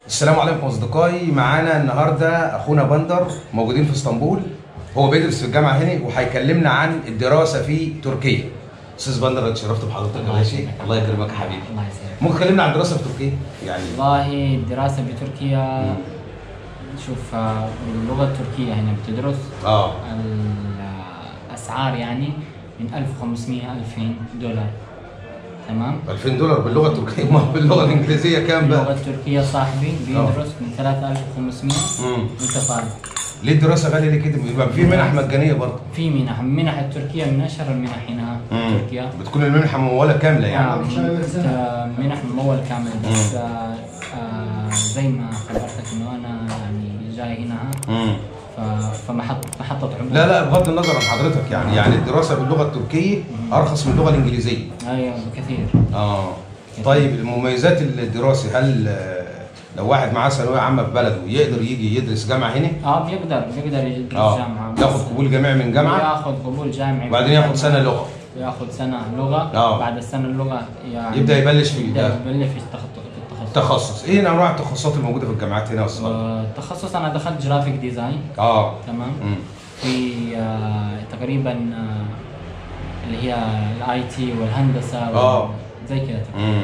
السلام عليكم اصدقائي معانا النهارده اخونا بندر موجودين في اسطنبول هو بيدرس في الجامعه هنا وهيكلمنا عن الدراسه في تركيا استاذ بندر اتشرفت بحضرتك يا الله باشا يسلمك. الله يكرمك يا حبيبي الله يسلمك ممكن تكلمنا عن الدراسه في تركيا يعني والله الدراسة بتركيا شوف آه، اللغة التركية هنا بتدرس اه الأسعار يعني من 1500 2000 دولار تمام 2000 دولار باللغه التركيه ما باللغه الانجليزيه كام اللغة بقى التركية صاحبي بيدرس من 3500 امم وانت طالب ليه الدراسه غاليه ليه كده يبقى في منح مجانيه برضه في منح منح التركية من أشهر المنح هنا في تركيا بتكون المنحه مموله كامله آه، يعني آه، منح ممول كامل بس آه، آه، زي ما خبرتك انه انا يعني جاي هنا امم ف- فمحط محطة عموم لا لا بغض النظر عن حضرتك يعني يعني الدراسه باللغه التركيه ارخص من اللغه الانجليزيه ايوه بكثير اه طيب مميزات الدراسه هل آه، لو واحد معاه ثانويه عامه في بلده يقدر يجي يدرس جامعه هنا؟ اه بيقدر بيقدر يدرس اه جامعة ياخد قبول جامعي من جامعه ياخذ قبول جامعي وبعدين ياخد سنه لغه ياخذ سنة لغة آه. بعد السنة اللغة يعني يبدا يبلش في يبدا ده يبلش في التخصص في التخصص تخصص ايه انواع التخصصات الموجوده في الجامعات هنا اصلا؟ آه، التخصص انا دخلت جرافيك ديزاين اه تمام مم. في آه، تقريبا آه، اللي هي الاي تي والهندسه وال- آه. زي كده تقريباً. مم.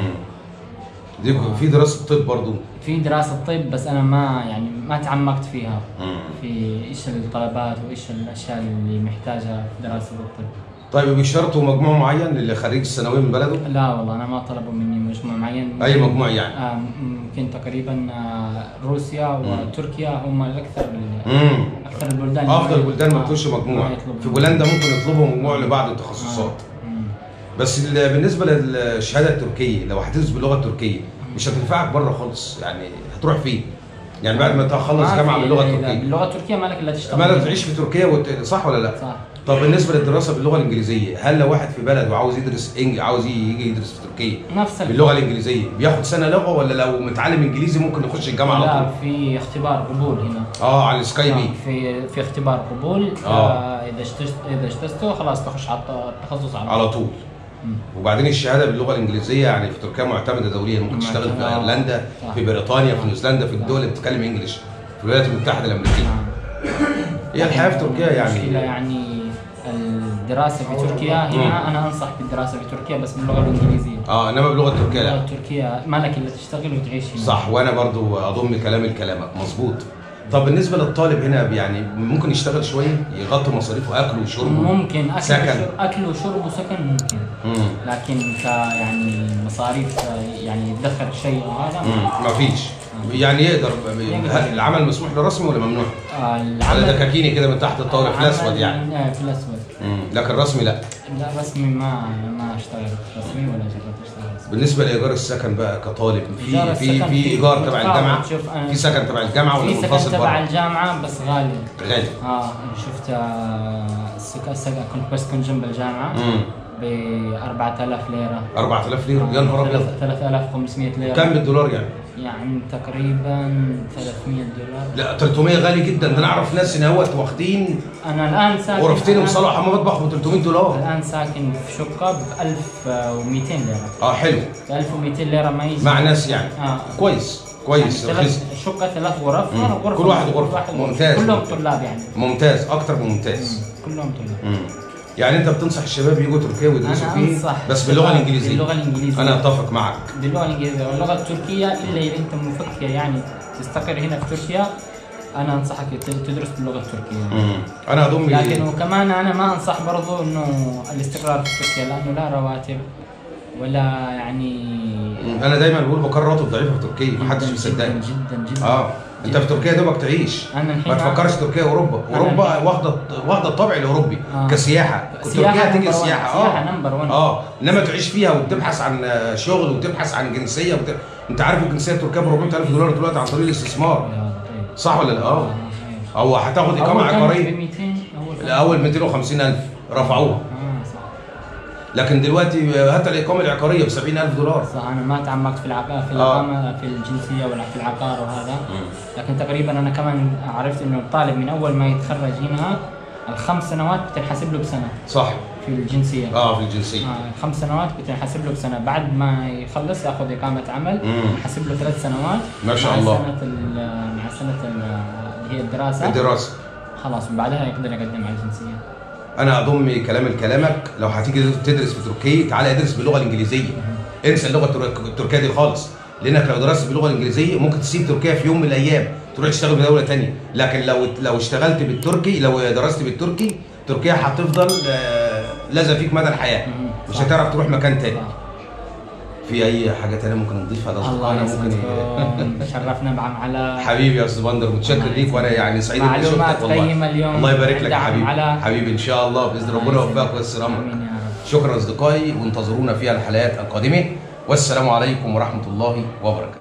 دي في دراسه طب برضو في دراسه طب بس انا ما يعني ما تعمقت فيها مم. في ايش الطلبات وايش الاشياء اللي محتاجه في دراسه الطب طيب بيشترطوا مجموع معين للي خريج الثانويه من بلده؟ لا والله انا ما طلبوا مني مجموع معين اي مجموع يعني؟ آه ممكن تقريبا آه روسيا وتركيا هم الاكثر امم اكثر البلدان افضل بلدان ما آه، يطلبش مجموع ما يطلبوا. في بولندا ممكن يطلبوا مجموع لبعض التخصصات آه. مم. بس ال- بالنسبه للشهاده التركيه لو هتدرس باللغه التركيه مش هتنفعك بره خالص يعني هتروح فين؟ يعني بعد ما تخلص ما جامعه في- باللغه إذا التركيه باللغه التركيه مالك الا تشتغل ما لا تعيش في تركيا وت... صح ولا لا؟ صح طب بالنسبه للدراسه باللغه الانجليزيه هل لو واحد في بلد وعاوز يدرس إنج... عاوز يجي يدرس في تركيا نفس ال- باللغه الانجليزيه بياخد سنه لغه ولا لو متعلم انجليزي ممكن يخش الجامعه على لا طول؟ في اختبار قبول هنا اه على السكايبي آه، في في اختبار قبول آه. آه. اذا اشتست اذا اشتسته خلاص تخش على الت- التخصص على طول. على طول مم. وبعدين الشهاده باللغه الانجليزيه يعني في تركيا معتمده دوليا ممكن تشتغل في معتمدة. ايرلندا صح. في بريطانيا في صح. نيوزيلندا في الدول اللي بتتكلم انجلش في الولايات المتحده الامريكيه آه. هي الحياه في تركيا المشكلة يعني يعني الدراسة في تركيا هنا أنا أنصح بالدراسة في تركيا بس باللغة الإنجليزية اه انما باللغه التركيه اللغة لا التركية مالك إلا تشتغل وتعيش هنا صح وانا برضو اضم كلامي لكلامك مظبوط طب بالنسبه للطالب هنا يعني ممكن يشتغل شويه يغطي مصاريفه اكله وشربه ممكن أكل سكن. وشرب أكل وشرب وسكن ممكن مم. لكن ك يعني مصاريف يعني يدخر شيء وهذا مم. ما ما فيش يعني يقدر يقدر. هل العمل مسموح له رسمي ولا ممنوع؟ آه، على العمل دكاكيني كده من تحت الطاوله في الاسود العمل- يعني آه، في الأسود مم. لكن رسمي لا لا رسمي ما ما اشتغلت رسمي ولا جربت اشتغل رسمي بالنسبه لايجار السكن بقى كطالب إيجار في في السكن في في ايجار تبع متفاوت. الجامعه شوف أنا- في سكن تبع الجامعه ولا في سكن منفصل تبع بره؟ الجامعة بس غالي غالي اه شفت آه، السكن السكن كنت بسكن جنب الجامعة امم ب 4000 ليرة 4000 ليره يا نهار ابيض 3500 ليرة كم بالدولار يعني؟ يعني تقريبا 300 دولار لا 300 غالي جدا ده انا اعرف ناس هنا هوت واخدين انا الان ساكن غرفتين الآن- وصاله وحمام مطبخ ب 300 دولار الان ساكن في شقة ب 1200 ليرة اه حلو ب 1200 ليرة ما يجي مع ناس يعني اه كويس كويس يعني رخيص ثلاث شقة ثلاث غرف مم. غرفة كل واحد غرفة. ممتاز. كلهم طلاب يعني ممتاز اكتر من ممتاز مم. كلهم طلاب مم. يعني انت بتنصح الشباب يجوا تركيا ويدرسوا انا فيه انصح بس باللغه الشباب الانجليزيه باللغة الانجليزية انا اتفق معك باللغه الانجليزيه واللغه التركيه الا اذا انت مفكر يعني تستقر هنا في تركيا انا انصحك ت- تدرس باللغه التركيه مم. انا اضم لكن وكمان انا ما انصح برضو انه الاستقرار في تركيا لانه لا رواتب ولا يعني انا دايما بقول بقرر راتب ضعيفه في تركيا ما حدش جداً بيصدقني جدا جدا اه انت في تركيا دوبك تعيش انا الحين ما تفكرش تركيا اوروبا أنا اوروبا الحين- واخده واخده الطابع الاوروبي آه. كسياحه سياحة تركيا تيجي number one. سياحه سياحة اه number one. اه انما تعيش فيها وتبحث عن آه، شغل وتبحث عن جنسيه وت... انت عارف الجنسيه التركيه ب 400000 دولار دلوقتي عن طريق الاستثمار يا طيب. صح ولا لا؟ اه آه، او هتاخد أيوة. اقامه أول كانت ب عقاريه 200 اول كانت- الاول 250000 رفعوها اه صح لكن دلوقتي آه، هات الاقامه العقاريه ب 70000 دولار صح انا ما تعمقت في العقار في آه. الاقامه في الجنسيه ولا في العقار وهذا لكن تقريبا انا كمان عرفت انه الطالب من اول ما يتخرج هنا الخمس سنوات بتنحسب له بسنه صح في الجنسيه اه في الجنسيه آه خمس سنوات بتنحسب له بسنه بعد ما يخلص ياخذ اقامه عمل مم. يحسب له ثلاث سنوات ما شاء مع الله. سنه ال- مع سنه ال- اللي هي الدراسه الدراسه خلاص وبعدها يقدر يقدم على الجنسيه انا اضم كلامي لكلامك لو هتيجي تدرس في تركيا تعالى ادرس باللغه الانجليزيه انسى اللغه الترك- التركيه دي خالص لانك لو درست باللغه الانجليزيه ممكن تسيب تركيا في يوم من الايام تروح تشتغل في دوله تانية لكن لو لو اشتغلت بالتركي لو درست بالتركي تركيا هتفضل آه، لازقه فيك مدى الحياه مم. مش صح. هتعرف تروح مكان تاني صح. في اي حاجه تانية ممكن نضيفها ده الله أصدقائنا ممكن يسعدكم شرفنا مع على حبيبي يا استاذ بندر متشكر الله ليك وانا يعني سعيد اني معلومات شفتك والله قيمة اليوم. الله يبارك لك يا دعم حبيبي على- حبيبي ان شاء الله باذن الله ربنا يسعدك. يوفقك وييسر امرك امين يا رب شكرا اصدقائي وانتظرونا في الحلقات القادمه والسلام عليكم ورحمه الله وبركاته